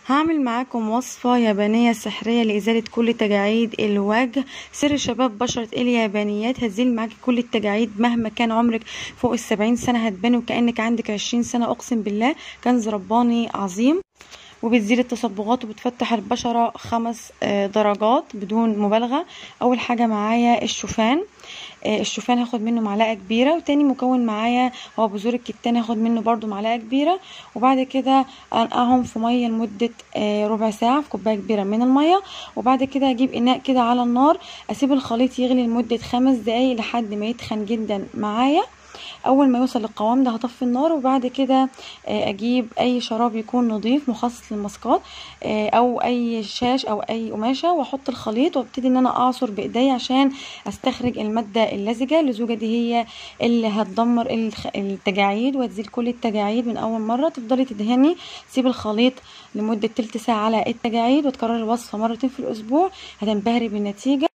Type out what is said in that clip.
هعمل معاكم وصفة يابانية سحرية لإزالة كل تجاعيد الوجه سر شباب بشرة اليابانيات هتزيل معاكي كل التجاعيد مهما كان عمرك فوق السبعين سنة هتبان وكأنك عندك عشرين سنة أقسم بالله كنز رباني عظيم وبتزيل التصبغات وبتفتح البشرة خمس درجات بدون مبالغة أول حاجة معايا الشوفان الشوفان هاخد منه معلقة كبيرة وتاني مكون معايا هو بذور الكتان هاخد منه برضو معلقة كبيرة وبعد كده انقعهم في مية لمدة ربع ساعة في كوباية كبيرة من المية وبعد كده اجيب اناء كده على النار اسيب الخليط يغلي لمدة خمس دقايق لحد ما يتخن جدا معايا اول ما يوصل للقوام ده هطفي النار وبعد كده اجيب اي شراب يكون نظيف مخصص للماسكات او اي شاش او اي قماشه واحط الخليط وابتدي ان انا اعصر بايدي عشان استخرج الماده اللزجه اللزوجه دي هي اللي هتدمر التجاعيد وتزيل كل التجاعيد من اول مره تفضلي تدهني سيب الخليط لمده تلت ساعه على التجاعيد وتكرري الوصفه مرتين في الاسبوع هتنبهري بالنتيجه